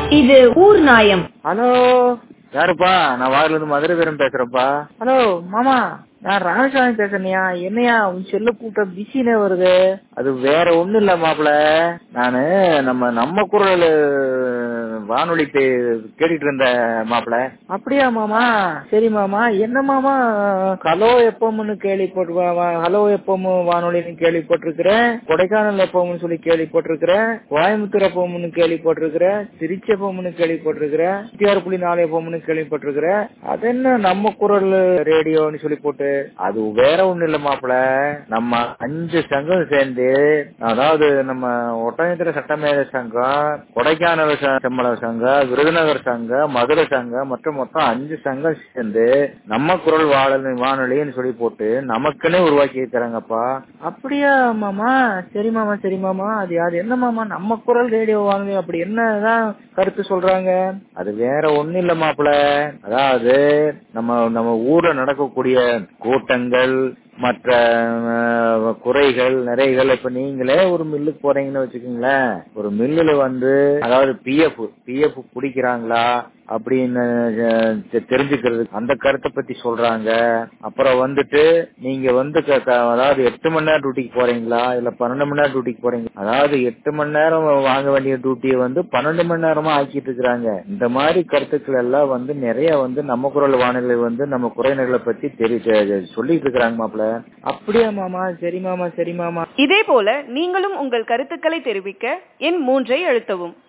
இது ஊர் நாயம் ஹலோ யாருப்பா நான் வாரில இருந்து மதுரை வீரன் பேசுறேன்ப்பா ஹலோ மாமா நான் ராமசாமி பேசுறேன்யா என்னையா உன் செல்ல கூட்டம் பிஸினே வருது அது வேற ஒண்ணும் இல்ல மாப்பிள நானு நம்ம நம்ம குரல் வானொலி பே- கேட்டுட்டு இருந்த மாப்பிள அப்படியா மாமா சரி மாமா என்ன மாமா ஹலோ எப்பம்னு கேள்விப்பட்டு ஹலோ எப்பம் வானொலின்னு கேள்விப்பட்டிருக்கிறேன் கொடைக்கானல் எப்பம்னு சொல்லி கேள்விப்பட்டிருக்கிறேன் கோயம்புத்தூர் எப்பம்னு கேள்விப்பட்டிருக்கிறேன் திருச்சி எப்பம்னு கேள்விப்பட்டிருக்கிறேன் டிஆர் புள்ளி நாலு எப்பம்னு கேள்விப்பட்டிருக்கிறேன் அது என்ன நம்ம குரல் ரேடியோன்னு சொல்லி போட்டு அது வேற ஒண்ணு இல்ல மாப்பிள நம்ம அஞ்சு சங்கம் சேர்ந்து அதாவது நம்ம ஒட்டயத்திர சட்டமேத சங்கம் கொடைக்கானல் ச- செம்மல சங்கம் விருதுநகர் சங்கம் மதுரை சங்கம் மற்றும் மொத்தம் அஞ்சு சங்கம் சேர்ந்து நம்ம குரல் வாழல் வானொலின்னு சொல்லி போட்டு நமக்குன்னே உருவாக்கி இருக்கிறாங்கப்பா அப்படியா மாமா சரி மாமா சரி மாமா அது அது என்ன மாமா நம்ம குரல் ரேடியோ வானொலி அப்படி என்னதான் கருத்து சொல்றாங்க அது வேற ஒண்ணு இல்ல மாப்பிள அதாவது நம்ம நம்ம ஊர்ல நடக்கக்கூடிய கூட்டங்கள் மற்ற அஹ், குறைகள் நிறைகள் இப்ப நீங்களே ஒரு மில்லுக்கு போறீங்கன்னு வச்சுக்கோங்களேன் ஒரு மில்லுல வந்து அதாவது பிஎஃப் பிஎஃப் பிடிக்கிறாங்களா அப்படின்னு அஹ், தெ- தெரிஞ்சுக்கிறது அந்த கருத்தை பத்தி சொல்றாங்க அப்புறம் வந்துட்டு நீங்க வந்து க- க- அதாவது எட்டு மணி நேரம் டியூட்டிக்கு போறீங்களா இல்ல பன்னெண்டு மணி நேரம் டியூட்டிக்கு போறீங்களா அதாவது எட்டு மணி நேரம் வாங்க வேண்டிய டியூட்டியை வந்து பன்னெண்டு மணி நேரமா ஆக்கிட்டு இருக்கிறாங்க இந்த மாதிரி கருத்துக்கள் எல்லாம் வந்து நிறைய வந்து நம்ம குரல் வானிலை வந்து நம்ம குறைநிலை பத்தி தெரி தெ- சொல்லிட்டு இருக்கிறாங்க மாப்ள அப்படியா மாமா சரி மாமா சரி மாமா இதே போல நீங்களும் உங்கள் கருத்துக்களை தெரிவிக்க எண் மூன்றை அழுத்தவும்